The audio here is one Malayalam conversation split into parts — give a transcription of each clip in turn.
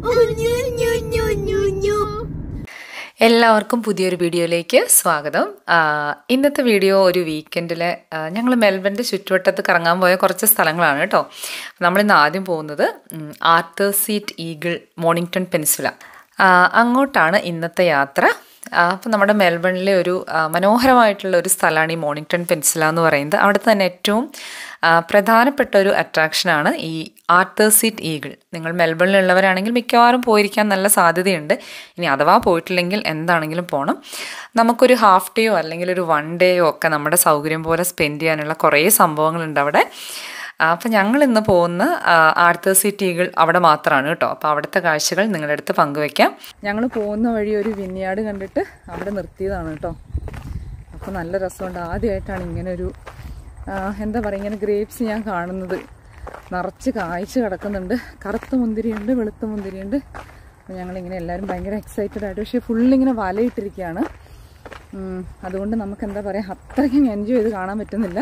എല്ലാവർക്കും പുതിയൊരു വീഡിയോയിലേക്ക് സ്വാഗതം ആ, ഇന്നത്തെ വീഡിയോ ഒരു വീക്കെൻഡിൽ ഞങ്ങൾ മെൽബണിൻ്റെ ചുറ്റുവട്ടത്ത് കറങ്ങാൻ പോയ കുറച്ച് സ്ഥലങ്ങളാണ് കേട്ടോ നമ്മളിന്ന് ആദ്യം പോകുന്നത് um, Arthur Seat Eagle Mornington Peninsula ah, അങ്ങോട്ടാണ് ഇന്നത്തെ യാത്ര അപ്പോൾ നമ്മുടെ മെൽബണിലെ ഒരു ആ, മനോഹരമായിട്ടുള്ള ഒരു സ്ഥലമാണ് ഈ മോണിങ്ടൺ പെൻസില എന്ന് പറയുന്നത് അവിടുത്തെ തന്നെ ഏറ്റവും ആ, പ്രധാനപ്പെട്ട ഒരു അട്രാക്ഷനാണ് ഈ ആർത്തർ സീറ്റ് ഈഗിൾ നിങ്ങൾ മെൽബണിലുള്ളവരാണെങ്കിൽ മിക്കവാറും പോയിരിക്കാൻ നല്ല സാധ്യതയുണ്ട് ഇനി അഥവാ പോയിട്ടില്ലെങ്കിൽ എന്താണെങ്കിലും പോകണം നമുക്കൊരു ഹാഫ് ഡേയോ അല്ലെങ്കിൽ ഒരു വൺ ഡേയോ ഒക്കെ നമ്മുടെ സൗകര്യം പോലെ സ്പെൻഡ് ചെയ്യാനുള്ള കുറേ സംഭവങ്ങളുണ്ട് അവിടെ അപ്പം ഞങ്ങൾ ഇന്ന് പോകുന്ന ആർത്തർ സിറ്റികൾ അവിടെ മാത്രമാണ് കേട്ടോ അപ്പോൾ അവിടുത്തെ കാഴ്ചകൾ നിങ്ങളുടെ അടുത്ത് പങ്കുവെക്കാം ഞങ്ങൾ പോകുന്ന വഴി ഒരു വിന്യാട് കണ്ടിട്ട് അവിടെ നിർത്തിയതാണ് കേട്ടോ അപ്പോൾ നല്ല രസമുണ്ട് ആദ്യമായിട്ടാണ് ഇങ്ങനെ ഒരു ആ, എന്താ പറയുക ഇങ്ങനെ ഗ്രേപ്സ് ഞാൻ കാണുന്നത് നിറച്ച് കായ്ച്ച് കിടക്കുന്നുണ്ട് കറുത്ത മുന്തിരിയുണ്ട് വെളുത്ത മുന്തിരിയുണ്ട് അപ്പോൾ ഞങ്ങളിങ്ങനെ എല്ലാവരും ഭയങ്കര എക്സൈറ്റഡ് ആയിട്ട് പക്ഷേ ഫുള്ളിങ്ങനെ വലയിട്ടിരിക്കുകയാണ് ഉം, അതുകൊണ്ട് നമുക്ക് എന്താ പറയുക അത്രയ്ക്കും എൻജോയ് ചെയ്ത് കാണാൻ പറ്റുന്നില്ല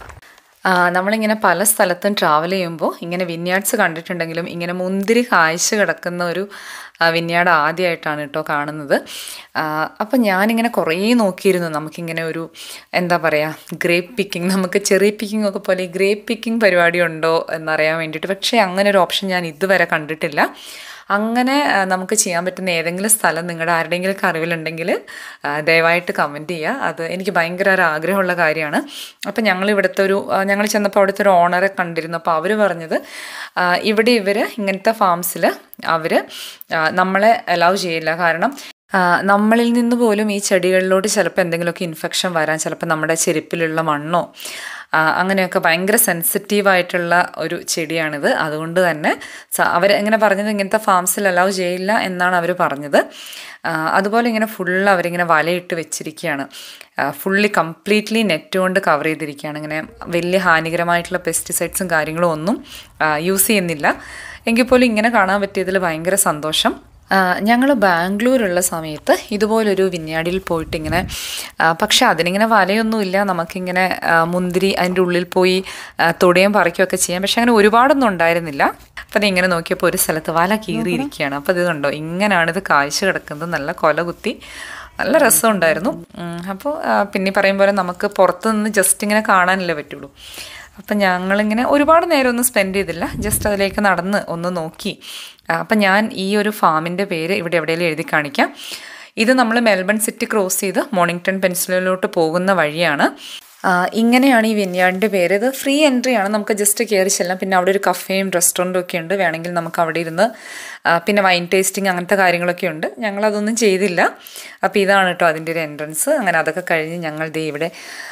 ആ, നമ്മളിങ്ങനെ പല സ്ഥലത്തും ട്രാവൽ ചെയ്യുമ്പോൾ ഇങ്ങനെ വിന്യാഡ്സ് കണ്ടിട്ടുണ്ടെങ്കിലും ഇങ്ങനെ മുന്തിരി കാഴ്ച കിടക്കുന്ന ഒരു ആ, വിന്യാഡ് ആദ്യമായിട്ടാണ് കേട്ടോ കാണുന്നത് ആ, അപ്പം ഞാനിങ്ങനെ കുറേ നോക്കിയിരുന്നു നമുക്കിങ്ങനെ ഒരു എന്താ പറയുക ഗ്രേപ്പ് പിക്കിംഗ് നമുക്ക് ചെറി പിക്കിംഗ് ഒക്കെ പോലെ ഈ ഗ്രേപ്പ് പിക്കിംഗ് പരിപാടി ഉണ്ടോ എന്നറിയാൻ വേണ്ടിയിട്ട് പക്ഷേ അങ്ങനെ ഒരു ഓപ്ഷൻ ഞാൻ ഇതുവരെ കണ്ടിട്ടില്ല അങ്ങനെ ആ, നമുക്ക് ചെയ്യാൻ പറ്റുന്ന ഏതെങ്കിലും സ്ഥലം നിങ്ങളുടെ ആരുടെയെങ്കിലും അറിവിലുണ്ടെങ്കിൽ ആ, ദയവായിട്ട് കമൻറ്റ് ചെയ്യുക അത് എനിക്ക് ഭയങ്കര ഒരു ആഗ്രഹമുള്ള കാര്യമാണ് അപ്പം ഞങ്ങൾ ഇവിടുത്തെ ഒരു ഞങ്ങൾ ചെന്നപ്പോൾ അവിടുത്തെ ഒരു ഓണറെ കണ്ടിരുന്നു അപ്പോൾ അവർ പറഞ്ഞത് ആ, ഇവിടെ ഇവർ ഇങ്ങനത്തെ ഫാംസിൽ അവർ നമ്മളെ അലൗ ചെയ്യില്ല കാരണം ആ, നമ്മളിൽ നിന്ന് പോലും ഈ ചെടികളിലോട്ട് ചിലപ്പോൾ എന്തെങ്കിലുമൊക്കെ ഇൻഫെക്ഷൻ വരാൻ ചിലപ്പോൾ നമ്മുടെ ചെരുപ്പിലുള്ള മണ്ണോ ആ, അങ്ങനെയൊക്കെ ഭയങ്കര സെൻസിറ്റീവായിട്ടുള്ള ഒരു ചെടിയാണിത് അതുകൊണ്ട് തന്നെ അവർ എങ്ങനെ പറഞ്ഞത് ഇങ്ങനത്തെ ഫാംസിൽ അലൗ ചെയ്യില്ല എന്നാണ് അവർ പറഞ്ഞത് ആ, അതുപോലെ ഇങ്ങനെ ഫുള്ള് അവരിങ്ങനെ വലയിട്ട് വെച്ചിരിക്കുകയാണ് ഫുള്ളി കംപ്ലീറ്റ്ലി നെറ്റ് കൊണ്ട് കവർ ചെയ്തിരിക്കുകയാണ് ഇങ്ങനെ വലിയ ഹാനികരമായിട്ടുള്ള പെസ്റ്റിസൈഡ്സും കാര്യങ്ങളും ഒന്നും യൂസ് ചെയ്യുന്നില്ല എങ്കിൽ പോലും ഇങ്ങനെ കാണാൻ പറ്റിയതിൽ ഭയങ്കര സന്തോഷം ഞങ്ങൾ ബാംഗ്ലൂരുള്ള സമയത്ത് ഇതുപോലൊരു വിഞ്ഞാടിയിൽ പോയിട്ട് ഇങ്ങനെ ആ, പക്ഷെ അതിനിങ്ങനെ വലയൊന്നുമില്ല നമുക്കിങ്ങനെ ആ, മുന്തിരി അതിൻ്റെ ഉള്ളിൽ പോയി ആ, തൊടുകയും പറിക്കുകയൊക്കെ ചെയ്യാം പക്ഷെ അങ്ങനെ ഒരുപാടൊന്നും ഉണ്ടായിരുന്നില്ല അപ്പം അത് ഇങ്ങനെ നോക്കിയപ്പോൾ ഒരു സ്ഥലത്ത് വല കീറിയിരിക്കുകയാണ് അപ്പോൾ ഇത് കണ്ടോ ഇങ്ങനെയാണിത് കാഴ്ച കിടക്കുന്നത് നല്ല കൊല കുത്തി നല്ല രസമുണ്ടായിരുന്നു അപ്പോൾ പിന്നെ പറയും പോലെ നമുക്ക് പുറത്ത് നിന്ന് ജസ്റ്റ് ഇങ്ങനെ കാണാനല്ലേ പറ്റുള്ളൂ അപ്പം ഞങ്ങളിങ്ങനെ ഒരുപാട് നേരം ഒന്നും സ്പെൻഡ് ചെയ്തില്ല ജസ്റ്റ് അതിലേക്ക് നടന്ന് ഒന്ന് നോക്കി ആ, അപ്പം ഞാൻ ഈ ഒരു ഫാമിൻ്റെ പേര് ഇവിടെ എവിടെയെങ്കിലും എഴുതി കാണിക്കാം ഇത് നമ്മൾ മെൽബൺ സിറ്റി ക്രോസ് ചെയ്ത് മോണിങ്ടൺ പെൻസിലോട്ട് പോകുന്ന വഴിയാണ് ആ, ഇങ്ങനെയാണ് ഈ വിന്യാടിൻ്റെ പേര് ഇത് ഫ്രീ എൻട്രി ആണ് നമുക്ക് ജസ്റ്റ് കയറി ചെല്ലാം പിന്നെ അവിടെ ഒരു കഫേയും റെസ്റ്റോറൻറ്റും ഒക്കെ ഉണ്ട് വേണമെങ്കിൽ നമുക്ക് അവിടെ ഇരുന്ന് ആ, പിന്നെ വൈൻ ടേസ്റ്റിംഗ് അങ്ങനത്തെ കാര്യങ്ങളൊക്കെ ഉണ്ട് ഞങ്ങളതൊന്നും ചെയ്തില്ല അപ്പോൾ ഇതാണ് കേട്ടോ അതിൻ്റെ ഒരു എൻട്രൻസ് അങ്ങനെ അതൊക്കെ കഴിഞ്ഞ് ഞങ്ങൾ ദേ ഇവിടെ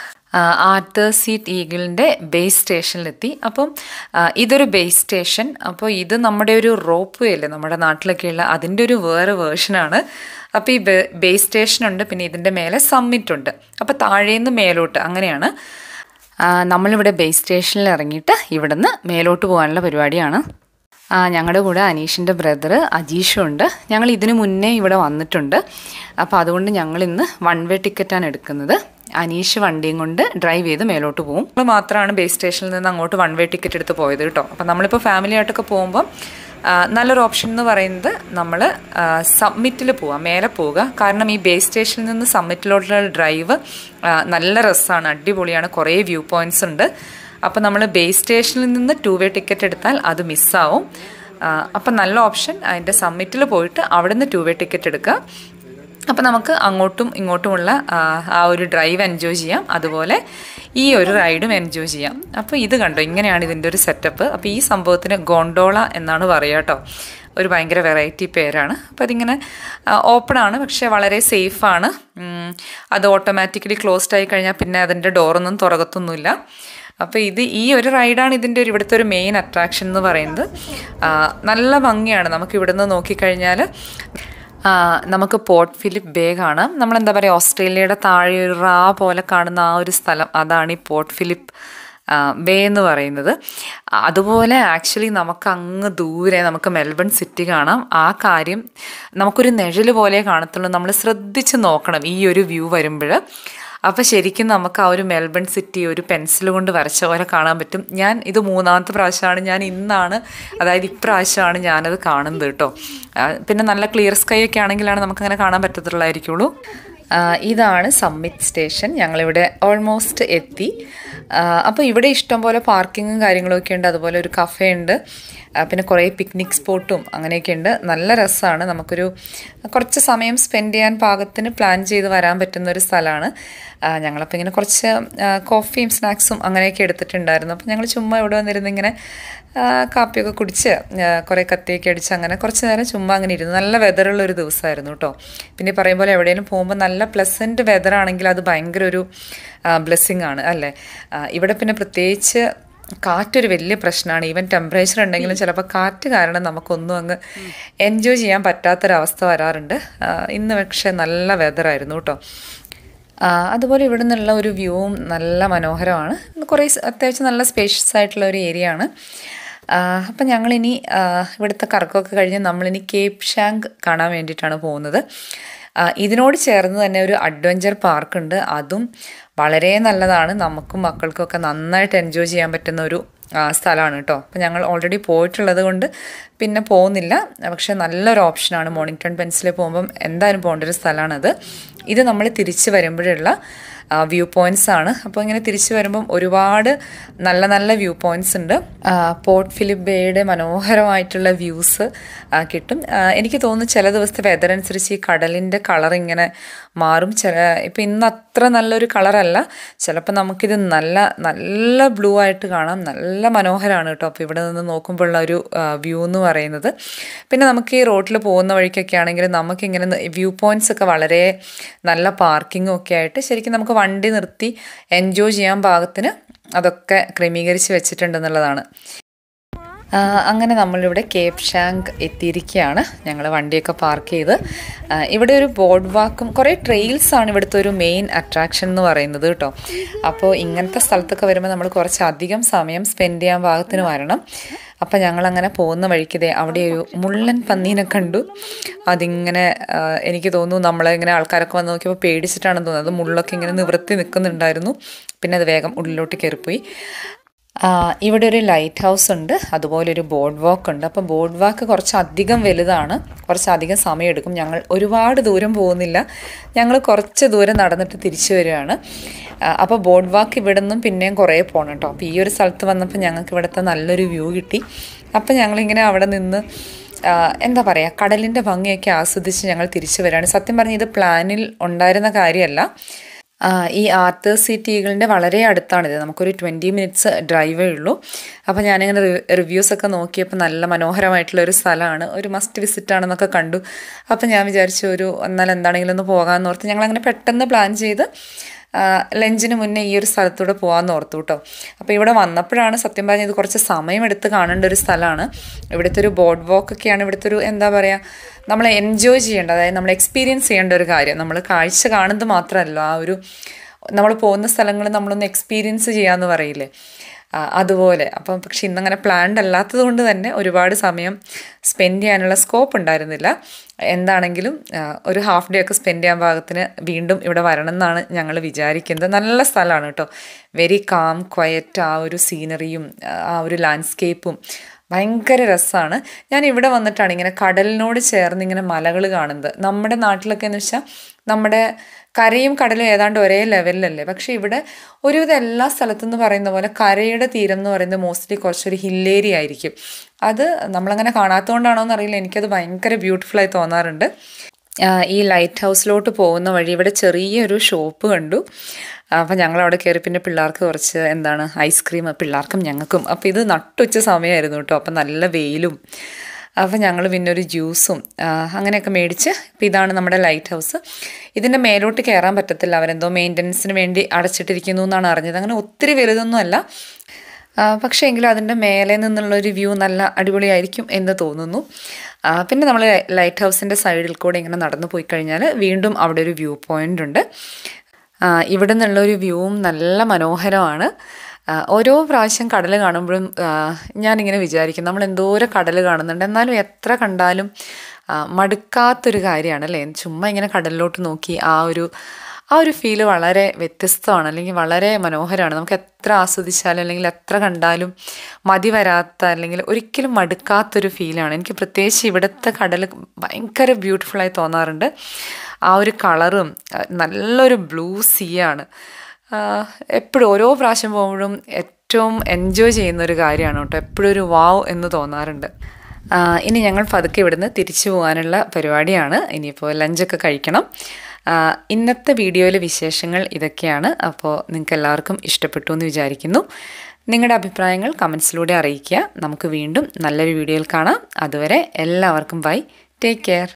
ആർത്തർ സീറ്റ് ഈഗിളിൻ്റെ ബേസ് സ്റ്റേഷനിലെത്തി അപ്പം ആ, ഇതൊരു ബേസ് സ്റ്റേഷൻ അപ്പോൾ ഇത് നമ്മുടെ ഒരു റോപ്പ് വേ അല്ലേ നമ്മുടെ നാട്ടിലൊക്കെയുള്ള അതിൻ്റെ ഒരു വേറെ വേർഷനാണ് അപ്പോൾ ഈ ബേസ് സ്റ്റേഷനുണ്ട് പിന്നെ ഇതിൻ്റെ മേലെ സമ്മിറ്റ് ഉണ്ട് അപ്പോൾ താഴേന്ന് മേലോട്ട് അങ്ങനെയാണ് ആ, നമ്മളിവിടെ ബേസ് സ്റ്റേഷനിൽ ഇറങ്ങിയിട്ട് ഇവിടുന്ന് മേലോട്ട് പോകാനുള്ള പരിപാടിയാണ് ആ, ഞങ്ങളുടെ കൂടെ അനീഷിൻ്റെ ബ്രദർ അജീഷും ഉണ്ട് ഞങ്ങൾ ഇതിനു മുന്നേ ഇവിടെ വന്നിട്ടുണ്ട് അപ്പോൾ അതുകൊണ്ട് ഞങ്ങൾ ഇന്ന് വൺ വേ ടിക്കറ്റാണ് എടുക്കുന്നത് അനീഷ് വണ്ടിയും കൊണ്ട് ഡ്രൈവ് ചെയ്ത് മേലോട്ട് പോകും നമ്മൾ മാത്രമാണ് ബേസ് സ്റ്റേഷനിൽ നിന്ന് അങ്ങോട്ട് വൺ വേ ടിക്കറ്റ് എടുത്ത് പോയത് കേട്ടോ അപ്പോൾ നമ്മളിപ്പോൾ ഫാമിലി ആയിട്ടൊക്കെ പോകുമ്പോൾ ആ, നല്ലൊരു ഓപ്ഷൻ എന്ന് പറയുന്നത് നമ്മൾ സബ്മിറ്റിൽ പോവുക മേലെ പോവുക കാരണം ഈ ബേസ് സ്റ്റേഷനിൽ നിന്ന് സബ്മിറ്റിലോട്ടുള്ള ഡ്രൈവ് ആ, നല്ല രസമാണ് അടിപൊളിയാണ് കുറേ വ്യൂ പോയിന്റ്സ് ഉണ്ട് അപ്പോൾ നമ്മൾ ബേസ് സ്റ്റേഷനിൽ നിന്ന് ടു വേ ടിക്കറ്റ് എടുത്താൽ അത് മിസ്സാവും അപ്പം നല്ല ഓപ്ഷൻ അതിൻ്റെ സമ്മിറ്റിൽ പോയിട്ട് അവിടുന്ന് ടു വേ ടിക്കറ്റ് എടുക്കുക അപ്പോൾ നമുക്ക് അങ്ങോട്ടും ഇങ്ങോട്ടുമുള്ള ആ, ആ ഒരു ഡ്രൈവ് എൻജോയ് ചെയ്യാം അതുപോലെ ഈ ഒരു റൈഡും എൻജോയ് ചെയ്യാം അപ്പോൾ ഇത് കണ്ടോ ഇങ്ങനെയാണ് ഇതിൻ്റെ ഒരു സെറ്റപ്പ് അപ്പോൾ ഈ സംഭവത്തിന് ഗോണ്ടോള എന്നാണ് പറയുക കേട്ടോ ഒരു ഭയങ്കര വെറൈറ്റി പേരാണ് അപ്പോൾ അതിങ്ങനെ ഓപ്പൺ ആണ് പക്ഷേ വളരെ സേഫാണ് അത് ഓട്ടോമാറ്റിക്കലി ക്ലോസ്ഡ് ആയി കഴിഞ്ഞാൽ പിന്നെ അതിൻ്റെ ഡോറൊന്നും തുറകത്തൊന്നുമില്ല അപ്പോൾ ഇത് ഈ ഒരു റൈഡാണ് ഇതിൻ്റെ ഒരു ഇവിടുത്തെ ഒരു മെയിൻ അട്രാക്ഷൻ എന്ന് പറയുന്നത് ആ, നല്ല ഭംഗിയാണ് നമുക്ക് ഇവിടുന്ന് നോക്കിക്കഴിഞ്ഞാൽ ആ, നമുക്ക് പോർട്ട് ഫിലിപ്പ് ബേ കാണാം നമ്മളെന്താ പറയുക ഓസ്ട്രേലിയയുടെ താഴെ ഒരു റാ പോലെ കാണുന്ന ആ ഒരു സ്ഥലം അതാണ് ഈ പോർട്ട് ഫിലിപ്പ് ബേ എന്ന് പറയുന്നത് അതുപോലെ ആക്ച്വലി നമുക്ക് അങ്ങ് ദൂരെ നമുക്ക് മെൽബൺ സിറ്റി കാണാം ആ കാര്യം നമുക്കൊരു നിഴൽ പോലെ കാണത്തുള്ളൂ നമ്മൾ ശ്രദ്ധിച്ച് നോക്കണം ഈ ഒരു വ്യൂ വരുമ്പോൾ അപ്പോൾ ശരിക്കും നമുക്ക് ആ ഒരു മെൽബൺ സിറ്റി ഒരു പെൻസിൽ കൊണ്ട് വരച്ച പോലെ കാണാൻ പറ്റും ഞാൻ ഇത് മൂന്നാമത്തെ പ്രാവശ്യമാണ് ഞാൻ ഇന്നാണ് അതായത് ഇപ്രാവശ്യമാണ് ഞാനത് കാണുന്നത് കേട്ടോ ആ, പിന്നെ നല്ല ക്ലിയർ സ്കൈ ഒക്കെ ആണെങ്കിലാണ് നമുക്കങ്ങനെ കാണാൻ പറ്റത്തുള്ളായിരിക്കുള്ളൂ ആ, ഇതാണ് സമ്മിറ്റ് സ്റ്റേഷൻ ഞങ്ങളിവിടെ ഓൾമോസ്റ്റ് എത്തി അപ്പോൾ ഇവിടെ ഇഷ്ടംപോലെ പാർക്കിങ്ങും കാര്യങ്ങളൊക്കെ ഉണ്ട് അതുപോലെ ഒരു കഫേ ഉണ്ട് ആ, പിന്നെ കുറേ പിക്നിക് സ്പോട്ടും അങ്ങനെയൊക്കെ ഉണ്ട് നല്ല രസമാണ് നമുക്കൊരു കുറച്ച് സമയം സ്പെൻഡ് ചെയ്യാൻ പാകത്തിന് പ്ലാൻ ചെയ്ത് വരാൻ പറ്റുന്ന ഒരു സ്ഥലമാണ് ആ, ഞങ്ങളപ്പോൾ ഇങ്ങനെ കുറച്ച് ആ, കോഫിയും സ്നാക്സും അങ്ങനെയൊക്കെ എടുത്തിട്ടുണ്ടായിരുന്നു അപ്പോൾ ഞങ്ങൾ ചുമ്മാ ഇവിടെ വന്നിരുന്ന് ഇങ്ങനെ ആ, കാപ്പിയൊക്കെ കുടിച്ച് ആ, കുറേ കത്തിയൊക്കെ അടിച്ച് അങ്ങനെ കുറച്ച് നേരം ചുമ്മാ അങ്ങനെ ഇരുന്നു നല്ല വെതറുള്ള ഒരു ദിവസമായിരുന്നു കേട്ടോ പിന്നെ ഈ പറയും പോലെ എവിടെയെങ്കിലും പോകുമ്പോൾ നല്ല പ്ലസൻറ്റ് വെതർ ആണെങ്കിൽ അത് ഭയങ്കര ഒരു ബ്ലെസ്സിങ് ആണ് അല്ലേ ആ, ഇവിടെ പിന്നെ പ്രത്യേകിച്ച് കാറ്റൊരു വലിയ പ്രശ്നമാണ് ഈവൻ ടെമ്പറേച്ചർ ഉണ്ടെങ്കിലും ചിലപ്പോൾ കാറ്റ് കാരണം നമുക്കൊന്നും അങ്ങ് എൻജോയ് ചെയ്യാൻ പറ്റാത്തൊരവസ്ഥ വരാറുണ്ട് ആ, ഇന്ന് പക്ഷേ നല്ല വെതറായിരുന്നു കേട്ടോ ആ, അതുപോലെ ഇവിടെ നിന്നുള്ള ഒരു വ്യൂവും നല്ല മനോഹരമാണ് ഇത് കുറേ സ് അത്യാവശ്യം നല്ല സ്പേഷ്യസ് ആയിട്ടുള്ള ഒരു ഏരിയ ആണ് അപ്പം ഞങ്ങളിനി ആ, ഇവിടുത്തെ കറക്കമൊക്കെ കഴിഞ്ഞ് നമ്മളിനി കേപ്പ് ഷാങ്ക് കാണാൻ വേണ്ടിയിട്ടാണ് പോകുന്നത് ആ, ഇതിനോട് ചേർന്ന് തന്നെ ഒരു അഡ്വഞ്ചർ പാർക്ക് ഉണ്ട് അതും വളരെ നല്ലതാണ് നമുക്കും മക്കൾക്കും ഒക്കെ നന്നായിട്ട് എൻജോയ് ചെയ്യാൻ പറ്റുന്ന ഒരു ആ, സ്ഥലമാണ് കേട്ടോ അപ്പോൾ ഞങ്ങൾ ഓൾറെഡി പോയിട്ടുള്ളത് കൊണ്ട് പിന്നെ പോകുന്നില്ല പക്ഷേ നല്ലൊരു ഓപ്ഷനാണ് മോർണിംഗ്ടൺ പെൻസിലിൽ പോകുമ്പം എന്തായാലും പോകേണ്ട ഒരു സ്ഥലമാണത് ഇത് നമ്മൾ തിരിച്ച് വരുമ്പോഴുള്ള വ്യൂ പോയിൻറ്റ്സ് ആണ് അപ്പോൾ ഇങ്ങനെ തിരിച്ചു വരുമ്പം ഒരുപാട് നല്ല നല്ല വ്യൂ പോയിൻറ്റ്സ് ഉണ്ട് ആ, പോർട്ട് ഫിലിപ്പ് ബേയുടെ മനോഹരമായിട്ടുള്ള വ്യൂസ് കിട്ടും ആ, എനിക്ക് തോന്നുന്നു ചില ദിവസത്തെ വെതർ അനുസരിച്ച് ഈ കടലിൻ്റെ കളർ ഇങ്ങനെ മാറും ചില ഇപ്പം ഇന്ന് അത്ര നല്ലൊരു കളറല്ല ചിലപ്പോൾ നമുക്കിത് നല്ല നല്ല ബ്ലൂ ആയിട്ട് കാണാം നല്ല മനോഹരമാണ് കേട്ടോ അപ്പോൾ ഇവിടെ നിന്ന് നോക്കുമ്പോഴുള്ള ഒരു വ്യൂ എന്ന് പറയുന്നത് പിന്നെ നമുക്ക് ഈ റോട്ടിൽ പോകുന്ന വഴിക്കൊക്കെ ആണെങ്കിൽ നമുക്കിങ്ങനെ വ്യൂ പോയിൻറ്റ്സ് ഒക്കെ വളരെ നല്ല പാർക്കിങ്ങും ഒക്കെ ആയിട്ട് ശരിക്കും നമുക്ക് വണ്ടി നിർത്തി എൻജോയ് ചെയ്യാൻ പാകത്തിന് അതൊക്കെ ക്രമീകരിച്ച് വെച്ചിട്ടുണ്ടെന്നുള്ളതാണ് ആ, അങ്ങനെ നമ്മളിവിടെ കേപ്പ് ഷാങ്ക് എത്തിയിരിക്കുകയാണ് ഞങ്ങൾ വണ്ടിയൊക്കെ പാർക്ക് ചെയ്ത് ആ, ഇവിടെ ഒരു ബോർഡ് വാക്കും കുറേ ട്രെയിൽസ് ആണ് ഇവിടുത്തെ ഒരു മെയിൻ അട്രാക്ഷൻ എന്ന് പറയുന്നത് കേട്ടോ അപ്പോൾ ഇങ്ങനത്തെ സ്ഥലത്തൊക്കെ വരുമ്പോൾ നമ്മൾ കുറച്ച് അധികം സമയം സ്പെൻഡ് ചെയ്യാൻ പാകത്തിന് വരണം അപ്പം ഞങ്ങളങ്ങനെ പോകുന്ന വഴിക്ക് ദേ അവിടെ ഒരു മുള്ളൻ പന്നീനെ കണ്ടു അതിങ്ങനെ ആ, എനിക്ക് തോന്നുന്നു നമ്മളിങ്ങനെ ആൾക്കാരൊക്കെ വന്ന് നോക്കിയപ്പോൾ പേടിച്ചിട്ടാണെന്ന് തോന്നുന്നത് അത് മുള്ളൊക്കെ ഇങ്ങനെ നിവൃത്തി നിൽക്കുന്നുണ്ടായിരുന്നു പിന്നെ അത് വേഗം ഉള്ളിലോട്ട് കയറിപ്പോയി ആ, ഇവിടെ ഒരു ലൈറ്റ് ഹൗസ് ഉണ്ട് അതുപോലെ ഒരു ബോർഡ് വാക്ക് ഉണ്ട് അപ്പോൾ ബോർഡ് വാക്ക് കുറച്ച് അധികം വലുതാണ് കുറച്ചധികം സമയമെടുക്കും ഞങ്ങൾ ഒരുപാട് ദൂരം പോകുന്നില്ല ഞങ്ങൾ കുറച്ച് ദൂരം നടന്നിട്ട് തിരിച്ചു വരികയാണ് ആ, അപ്പോൾ ബോർഡ് വാക്ക് ഇവിടെ നിന്നും പിന്നെയും കുറേ പോകണം കേട്ടോ അപ്പോൾ ഈ ഒരു സ്ഥലത്ത് വന്നപ്പോൾ ഞങ്ങൾക്ക് ഇവിടുത്തെ നല്ലൊരു വ്യൂ കിട്ടി അപ്പോൾ ഞങ്ങളിങ്ങനെ അവിടെ നിന്ന് ആ, എന്താ പറയുക കടലിൻ്റെ ഭംഗിയൊക്കെ ആസ്വദിച്ച് ഞങ്ങൾ തിരിച്ചു വരികയാണ് സത്യം പറഞ്ഞാൽ ഇത് പ്ലാനിൽ ഉണ്ടായിരുന്ന കാര്യമല്ല ആ, ഈ ആർത്തേഴ്സ് സിറ്റി ഈഗിളിൻ്റെ വളരെ അടുത്താണിത് നമുക്കൊരു ട്വൻറ്റി മിനിറ്റ്സ് ഡ്രൈവേ ഉള്ളൂ അപ്പോൾ ഞാനിങ്ങനെ റിവ്യൂസ് ഒക്കെ നോക്കിയപ്പോൾ നല്ല മനോഹരമായിട്ടുള്ള ഒരു സ്ഥലമാണ് ഒരു മസ്റ്റ് വിസിറ്റ് ആണെന്നൊക്കെ കണ്ടു അപ്പോൾ ഞാൻ വിചാരിച്ചു ഒരു എന്നാൽ എന്താണെങ്കിലും ഒന്ന് പോകാമെന്ന് ഓർത്ത് ഞങ്ങളങ്ങനെ പെട്ടെന്ന് പ്ലാൻ ചെയ്ത് ആ, ലഞ്ചിന് മുന്നേ ഈ ഒരു സ്ഥലത്തൂടെ പോകാമെന്ന് ഓർത്തു കേട്ടോ അപ്പോൾ ഇവിടെ വന്നപ്പോഴാണ് സത്യം പറഞ്ഞത് കുറച്ച് സമയമെടുത്ത് കാണേണ്ട ഒരു സ്ഥലമാണ് ഇവിടുത്തെ ഒരു ബോർഡ് വാക്ക് ഒക്കെയാണ് ഇവിടുത്തെ ഒരു എന്താ പറയുക നമ്മൾ എൻജോയ് ചെയ്യേണ്ട അതായത് നമ്മൾ എക്സ്പീരിയൻസ് ചെയ്യേണ്ട ഒരു കാര്യം നമ്മൾ കാഴ്ച കാണുന്നത് മാത്രമല്ല ആ ഒരു നമ്മൾ പോകുന്ന സ്ഥലങ്ങൾ നമ്മളൊന്ന് എക്സ്പീരിയൻസ് ചെയ്യാമെന്ന് പറയില്ലേ ആ, അതുപോലെ അപ്പം പക്ഷെ ഇന്നങ്ങനെ പ്ലാൻഡ് അല്ലാത്തത് കൊണ്ട് തന്നെ ഒരുപാട് സമയം സ്പെൻഡ് ചെയ്യാനുള്ള സ്കോപ്പ് ഉണ്ടായിരുന്നില്ല എന്താണെങ്കിലും ആ, ഒരു ഹാഫ് ഡേ ഒക്കെ സ്പെൻഡ് ചെയ്യാൻ പാകത്തിന് വീണ്ടും ഇവിടെ വരണം എന്നാണ് ഞങ്ങൾ വിചാരിക്കുന്നത് നല്ല സ്ഥലമാണ് കേട്ടോ വെരി കാം ക്വയറ്റ് ആ ഒരു സീനറിയും ആ ഒരു ലാൻഡ്സ്കേപ്പും ഭയങ്കര രസമാണ് ഞാൻ ഇവിടെ വന്നിട്ടാണ് ഇങ്ങനെ കടലിനോട് ചേർന്ന് ഇങ്ങനെ മലകൾ കാണുന്നത് നമ്മുടെ നാട്ടിലൊക്കെ എന്ന് വെച്ചാൽ നമ്മുടെ കരയും കടലും ഏതാണ്ട് ഒരേ ലെവലിലല്ലേ പക്ഷേ ഇവിടെ ഒരുവിധം എല്ലാ സ്ഥലത്തുനിന്ന് പറയുന്ന പോലെ കരയുടെ തീരം എന്ന് പറയുന്നത് മോസ്റ്റ്ലി കുറച്ചൊരു ഹില്ലേരി ആയിരിക്കും അത് നമ്മളങ്ങനെ കാണാത്തതുകൊണ്ടാണോ എന്നറിയില്ല എനിക്കത് ഭയങ്കര ബ്യൂട്ടിഫുള്ളായി തോന്നാറുണ്ട് ആ, ഈ ലൈറ്റ് ഹൗസിലോട്ട് പോകുന്ന വഴി ഇവിടെ ചെറിയൊരു ഷോപ്പ് കണ്ടു അപ്പം ഞങ്ങൾ അവിടെ കയറി പിന്നെ പിള്ളേർക്ക് കുറച്ച് എന്താണ് ഐസ്ക്രീം പിള്ളേർക്കും ഞങ്ങൾക്കും അപ്പോൾ ഇത് നട്ടുച്ച സമയമായിരുന്നു കേട്ടോ അപ്പം നല്ല വെയിലും അപ്പം ഞങ്ങൾ പിന്നെ ഒരു ജ്യൂസും ആ, അങ്ങനെയൊക്കെ മേടിച്ച് ഇപ്പം ഇതാണ് നമ്മുടെ ലൈറ്റ് ഹൗസ് ഇതിൻ്റെ മേലോട്ട് കയറാൻ പറ്റത്തില്ല അവരെന്തോ മെയിൻ്റനൻസിന് വേണ്ടി അടച്ചിട്ടിരിക്കുന്നു എന്നാണ് അറിഞ്ഞത് അങ്ങനെ ഒത്തിരി വലുതൊന്നും അല്ല ആ, പക്ഷേ എങ്കിലും അതിൻ്റെ മേലെ നിന്നുള്ള ഒരു വ്യൂ നല്ല അടിപൊളിയായിരിക്കും എന്ന് തോന്നുന്നു ആ, പിന്നെ നമ്മൾ ലൈറ്റ് ഹൗസിൻ്റെ സൈഡിൽ കൂടെ ഇങ്ങനെ നടന്നു പോയി കഴിഞ്ഞാൽ വീണ്ടും അവിടെ ഒരു വ്യൂ പോയിൻ്റ് ഉണ്ട് ആ, ഇവിടെ നിന്നുള്ള ഒരു വ്യൂവും നല്ല മനോഹരമാണ് ആ, ഓരോ പ്രാവശ്യം കടൽ കാണുമ്പോഴും ആ, ഞാനിങ്ങനെ വിചാരിക്കും നമ്മൾ എന്തോരം കടൽ കാണുന്നുണ്ട് എന്നാലും എത്ര കണ്ടാലും ആ, മടുക്കാത്തൊരു കാര്യമാണ് അല്ലേ ചുമ്മാ ഇങ്ങനെ കടലിലോട്ട് നോക്കി ആ ഒരു ആ ഒരു ഫീല് വളരെ വ്യത്യസ്തമാണ് അല്ലെങ്കിൽ വളരെ മനോഹരമാണ് നമുക്ക് എത്ര ആസ്വദിച്ചാലും അല്ലെങ്കിൽ എത്ര കണ്ടാലും മതി വരാത്ത അല്ലെങ്കിൽ ഒരിക്കലും മടുക്കാത്തൊരു ഫീലാണ് എനിക്ക് പ്രത്യേകിച്ച് ഇവിടുത്തെ കടൽ ഭയങ്കര ബ്യൂട്ടിഫുള്ളായി തോന്നാറുണ്ട് ആ ഒരു കളറും നല്ലൊരു ബ്ലൂ സീ ആണ് എപ്പോഴും ഓരോ പ്രാവശ്യം പോകുമ്പോഴും ഏറ്റവും എൻജോയ് ചെയ്യുന്ന ഒരു കാര്യമാണ് കേട്ടോ എപ്പോഴും ഒരു വാവ് എന്ന് തോന്നാറുണ്ട് ഇനി ഞങ്ങൾ പതുക്കെ ഇവിടുന്ന് തിരിച്ചു പോകാനുള്ള പരിപാടിയാണ് ഇനിയിപ്പോൾ ലഞ്ചൊക്കെ കഴിക്കണം ഇന്നത്തെ വീഡിയോയിലെ വിശേഷങ്ങൾ ഇതൊക്കെയാണ് അപ്പോൾ നിങ്ങൾക്ക് എല്ലാവർക്കും ഇഷ്ടപ്പെട്ടു എന്ന് വിചാരിക്കുന്നു നിങ്ങളുടെ അഭിപ്രായങ്ങൾ കമൻസിലൂടെ അറിയിക്കുക നമുക്ക് വീണ്ടും നല്ലൊരു വീഡിയോയിൽ കാണാം അതുവരെ എല്ലാവർക്കും ബൈ ടേക്ക് കെയർ